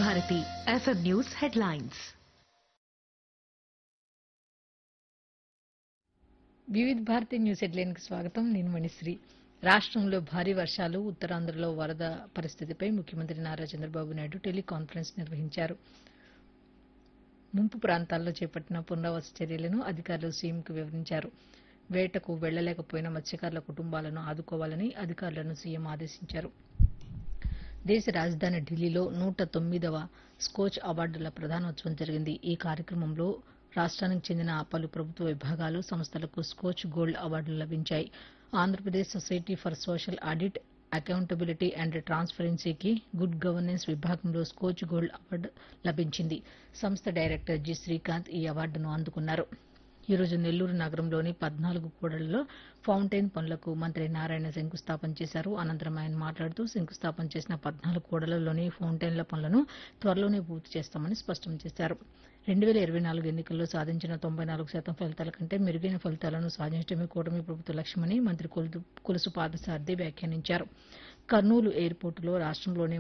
Bharati FM news headlines వివిధ Bharati news హెడ్లైన్కి స్వాగతం నేను మణిశ్రీ రాష్ట్రంలో భారీ వర్షాలు ఉత్తరాంధ్రలో వరద పరిస్థితిపై ముఖ్యమంత్రి నారా చంద్రబాబు నాయుడు టెలికాన్ఫరెన్స్ నిర్వహించారు ముంపు ప్రాంతాల్లో చేపట్టిన పునరావాస చర్యలను అధికారులు సీఎంకు వివరించారు వేటకు వెళ్లలేకపోయిన మత్స్యకారుల కుటుంబాలను ఆదుకోవాలని అధికారులను సీఎం ఆదేశించారు దేశ రాజధాని ఢిల్లీలో నూట తొమ్మిదవ స్కోచ్ అవార్డుల ప్రధానోత్సవం జరిగింది ఈ కార్యక్రమంలో రాష్ట్రానికి చెందిన పలు ప్రభుత్వ విభాగాలు సంస్థలకు స్కోచ్ గోల్డ్ అవార్డులు లభించాయి Andhra Pradesh society for social audit accountability and ట్రాన్స్పరెన్సీకి గుడ్ గవర్నెన్స్ విభాగంలో స్కోచ్ గోల్డ్ అవార్డు లభించింది సంస్థ డైరెక్టర్ జి శ్రీకాంత్ ఈ అవార్డును అందుకున్నారు ఈ రోజు నెల్లూరు నగరంలోని పద్నాలుగు కూడళ్లలో ఫౌంటైన్ పనులకు మంత్రి నారాయణ శంకుస్థాపన చేశారు అనంతరం ఆయన మాట్లాడుతూ శంకుస్థాపన చేసిన పద్నాలుగు కూడళ్లలోని ఫౌంటైన్ల పనులను త్వరలోనే పూర్తి చేస్తామని స్పష్టం చేశారు రెండు వేల ఇరవై నాలుగు ఎన్నికల్లో సాధించిన తొంభై నాలుగు శాతం ఫలితాల కంటే మెరుగైన ఫలితాలను సాధించడమే కూటమి ప్రభుత్వ లక్ష్యమని మంత్రి కొలుసు పాదసారథి వ్యాఖ్యానించారు కర్నూలు ఎయిర్పోర్టులో రాష్ట్రంలోనే